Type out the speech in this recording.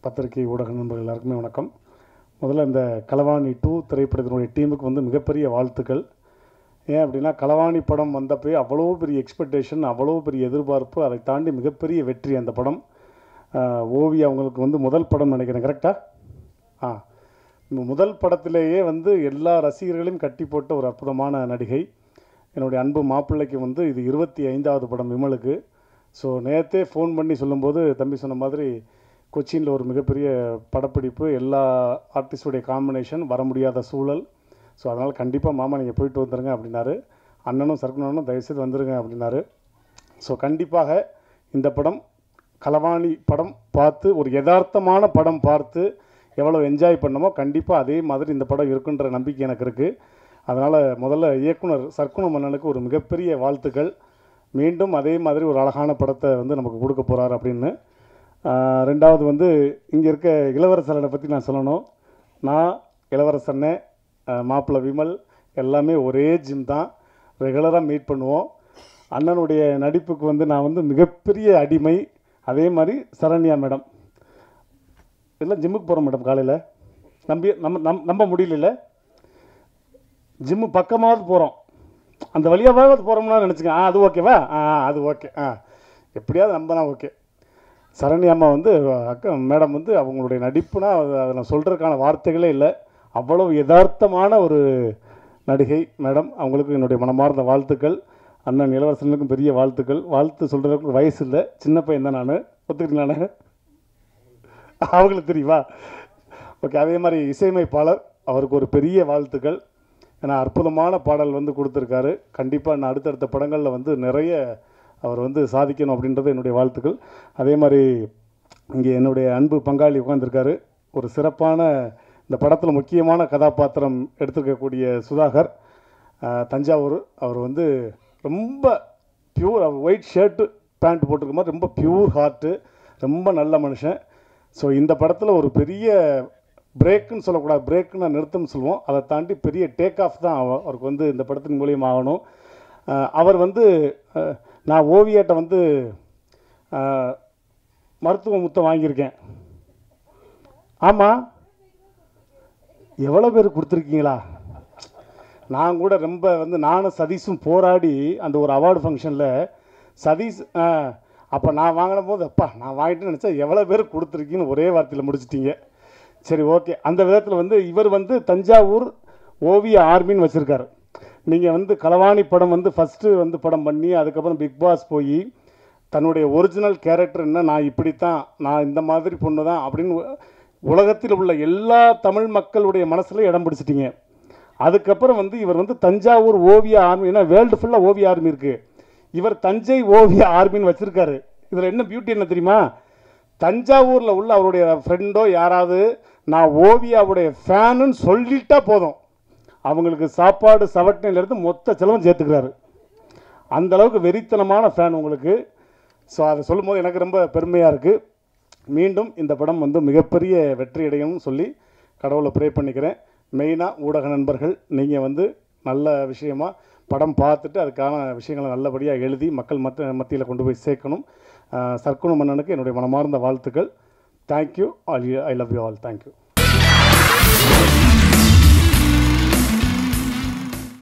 பத்திரிகை ஊடக நண்பர்கள் எல்லாருக்குமே வணக்கம் முதல்ல இந்த களவாணி டூ திரைப்படத்தினுடைய டீமுக்கு வந்து மிகப்பெரிய வாழ்த்துக்கள் ஏன் அப்படின்னா களவாணி படம் வந்தப்போ அவ்வளோ பெரிய எக்ஸ்பெக்டேஷன் அவ்வளோ பெரிய எதிர்பார்ப்பு அதை தாண்டி மிகப்பெரிய வெற்றி அந்த படம் ஆஹ் ஓவி அவங்களுக்கு வந்து முதல் படம் நினைக்கிறேன் கரெக்டா ஆ இந்த முதல் படத்திலேயே வந்து எல்லா ரசிகர்களையும் கட்டி போட்ட ஒரு அற்புதமான நடிகை என்னுடைய அன்பு மாப்பிள்ளைக்கு வந்து இது இருபத்தி ஐந்தாவது படம் விமலுக்கு ஸோ நேற்றே ஃபோன் பண்ணி சொல்லும்போது தம்பி சொன்ன மாதிரி கொச்சினில் ஒரு மிகப்பெரிய படப்பிடிப்பு எல்லா ஆர்டிஸ்டுடைய காம்பினேஷன் வர முடியாத சூழல் ஸோ அதனால் கண்டிப்பாக மாமா நீங்கள் போயிட்டு வந்துருங்க அப்படின்னாரு அண்ணனும் சர்க்குனனும் தயவுசெய்து வந்துருங்க அப்படின்னாரு ஸோ கண்டிப்பாக இந்த படம் களவாணி படம் பார்த்து ஒரு யதார்த்தமான படம் பார்த்து எவ்வளோ என்ஜாய் பண்ணமோ கண்டிப்பாக அதே மாதிரி இந்த படம் இருக்குன்ற நம்பிக்கை எனக்கு இருக்குது அதனால் முதல்ல இயக்குனர் சர்க்குண மன்னனுக்கு ஒரு மிகப்பெரிய வாழ்த்துக்கள் மீண்டும் அதே மாதிரி ஒரு அழகான படத்தை வந்து நமக்கு கொடுக்க போகிறார் அப்படின்னு ஆஹ் ரெண்டாவது வந்து இங்கே இருக்க இளவரசரனை பற்றி நான் சொல்லணும் நான் இளவரசண்ணே ஆஹ் மாப்பிள்ளை விமல் எல்லாமே ஒரே ஜிம் தான் ரெகுலராக மீட் பண்ணுவோம் அண்ணனுடைய நடிப்புக்கு வந்து நான் வந்து மிகப்பெரிய அடிமை அதே மாதிரி சரண்யா மேடம் எல்லாம் ஜிம்முக்கு போகிறோம் மேடம் காலையில் நம்பி நம்ம நம் நம்ப முடியல ஜிம்மு பக்கமாவது போகிறோம் அந்த வழியாவது போகிறோம்னா நினச்சிங்க ஆ அது ஓகேவா ஆ அது ஓகே ஆ எப்படியாவது நம்பினா ஓகே சரண்யா அம்மா வந்து அக்கா மேடம் வந்து அவங்களுடைய நடிப்புனா அது அதை நான் சொல்கிறதுக்கான வார்த்தைகளே இல்லை அவ்வளவு யதார்த்தமான ஒரு நடிகை மேடம் அவங்களுக்கு என்னுடைய மனமார்ந்த வாழ்த்துக்கள் அண்ணன் இளவரசனுக்கும் பெரிய வாழ்த்துக்கள் வாழ்த்து சொல்கிறதுக்கு வயசு இல்லை சின்ன பையன் தான் நான் ஒத்துக்கிறீங்களா அவங்களுக்கு தெரியுமா ஓகே அதே மாதிரி இசையமைப்பாளர் அவருக்கு ஒரு பெரிய வாழ்த்துக்கள் ஏன்னா அற்புதமான பாடல் வந்து கொடுத்துருக்காரு கண்டிப்பாக நான் அடுத்தடுத்த படங்களில் வந்து நிறைய அவர் வந்து சாதிக்கணும் அப்படின்றது என்னுடைய வாழ்த்துக்கள் அதே மாதிரி இங்கே என்னுடைய அன்பு பங்காளி உட்காந்துருக்காரு ஒரு சிறப்பான இந்த படத்தில் முக்கியமான கதாபாத்திரம் எடுத்திருக்கக்கூடிய சுதாகர் ஆஹ், தஞ்சாவூர் அவர் வந்து ரொம்ப பியூர் ஒயிட் ஷர்ட்டு பேண்ட் போட்டிருக்க மாதிரி ரொம்ப பியூர் ஹார்ட்டு ரொம்ப நல்ல மனுஷன் ஸோ இந்த படத்தில் ஒரு பெரிய பிரேக்குன்னு சொல்லக்கூடாது பிரேக்குன்னு நான் நிறுத்தம்னு சொல்லுவோம் அதை தாண்டி பெரிய டேக் ஆஃப் தான் அவ- அவருக்கு வந்து இந்த படத்தின் மூலியம் ஆகணும் ஆஹ், அவர் வந்து ஆஹ், நான் ஓவியாட்ட வந்து ஆஹ், மருத்துவ முத்தம் வாங்கியிருக்கேன் ஆமாம் எவ்வளோ பேர் கொடுத்துருக்கீங்களா நான் கூட ரொம்ப வந்து நானும் சதீஷும் போராடி அந்த ஒரு அவார்டு ஃபங்க்ஷனில் சதீஷ் அப்போ நான் வாங்கின போது அப்பா நான் வாங்கிட்டு நினச்சா எவ்வளோ பேர் கொடுத்துருக்கீங்கன்னு ஒரே வார்த்தையில் முடிச்சிட்டீங்க சரி ஓகே அந்த விதத்தில் வந்து இவர் வந்து தஞ்சாவூர் ஓவிய ஆர்மின்னு வச்சுருக்காரு நீங்கள் வந்து களவாணி படம் வந்து ஃபஸ்ட்டு வந்து படம் பண்ணி அதுக்கப்புறம் பிக் பாஸ் போய் தன்னுடைய ஒரிஜினல் கேரக்டர் என்ன நான் இப்படித்தான் நான் இந்த மாதிரி பொண்ணு தான் அப்படின்னு உலகத்தில் உள்ள எல்லா தமிழ் மக்களுடைய மனசுல இடம் பிடிச்சிட்டீங்க அதுக்கப்புறம் வந்து இவர் வந்து தஞ்சாவூர் ஓவிய ஆர்மி ஏன்னா வேர்ல்டு ஃபுல்லாக ஓவிய ஆர்மி இருக்குது இவர் தஞ்சை ஓவிய ஆர்மின்னு வச்சுருக்காரு இதில் என்ன பியூட்டி என்ன தெரியுமா தஞ்சாவூரில் உள்ள அவருடைய ஃப்ரெண்டோ யாராவது நான் ஓவியாவுடைய ஃபேனுன்னு சொல்லிட்டா போதும் அவங்களுக்கு சாப்பாடு சவட்டினிலேருந்து மொத்த செலவும் சேர்த்துக்கிறாரு அந்த அளவுக்கு வெறித்தனமான ஃபேன் உங்களுக்கு ஸோ அதை சொல்லும்போது எனக்கு ரொம்ப பெருமையாக இருக்குது மீண்டும் இந்த படம் வந்து மிகப்பெரிய வெற்றி அடையணும்னு சொல்லி கடவுளை ப்ரே பண்ணிக்கிறேன் மெயினாக ஊடக நண்பர்கள் நீங்கள் வந்து நல்ல விஷயமா படம் பார்த்துட்டு அதுக்கான விஷயங்களை நல்லபடியாக எழுதி மக்கள் மத்த மத்தியில் கொண்டு போய் சேர்க்கணும் சர்க்குண மன்னனுக்கு என்னுடைய மனமார்ந்த வாழ்த்துக்கள் thank you all I love you all thank you